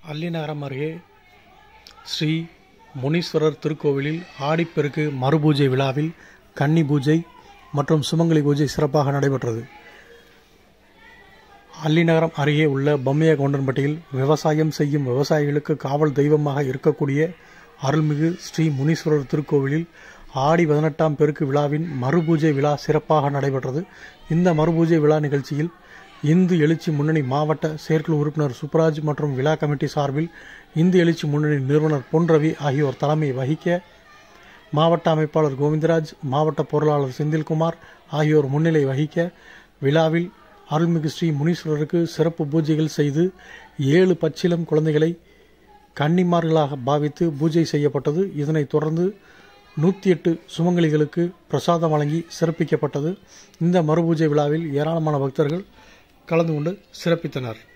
அல்லிநகரம் அருகே ஸ்ரீ முனீஸ்வரர் திருக்கோவிலில் ஆடிப்பெருக்கு மறுபூஜை விழாவில் கன்னி பூஜை மற்றும் சுமங்கலி பூஜை சிறப்பாக நடைபெற்றது அல்லிநகரம் அருகே உள்ள பொம்மைய கவுண்டன்பட்டியில் விவசாயம் செய்யும் விவசாயிகளுக்கு காவல் தெய்வமாக இருக்கக்கூடிய அருள்மிகு ஸ்ரீ முனீஸ்வரர் திருக்கோவிலில் ஆடி பதினெட்டாம் பெருக்கு விழாவின் மறுபூஜை விழா சிறப்பாக நடைபெற்றது இந்த மறுபூஜை விழா நிகழ்ச்சியில் இந்து எழுச்சி முன்னணி மாவட்ட செயற்குழு உறுப்பினர் சுப்ராஜ் மற்றும் விழா கமிட்டி சார்பில் இந்து எழுச்சி முன்னணி நிறுவனர் பொன் ரவி ஆகியோர் தலைமை வகிக்க மாவட்ட அமைப்பாளர் கோவிந்தராஜ் மாவட்ட பொருளாளர் செந்தில்குமார் ஆகியோர் முன்னிலை வகிக்க விழாவில் அருள்மிகு ஸ்ரீ முனீஸ்வரருக்கு சிறப்பு பூஜைகள் செய்து ஏழு பச்சிலம் குழந்தைகளை கன்னிமார்களாக பாவித்து பூஜை செய்யப்பட்டது இதனைத் தொடர்ந்து நூற்றி எட்டு சுமங்கலிகளுக்கு பிரசாதம் வழங்கி சிறப்பிக்கப்பட்டது இந்த மறுபூஜை விழாவில் ஏராளமான பக்தர்கள் கலந்து கொண்டு சிறப்பித்தனர்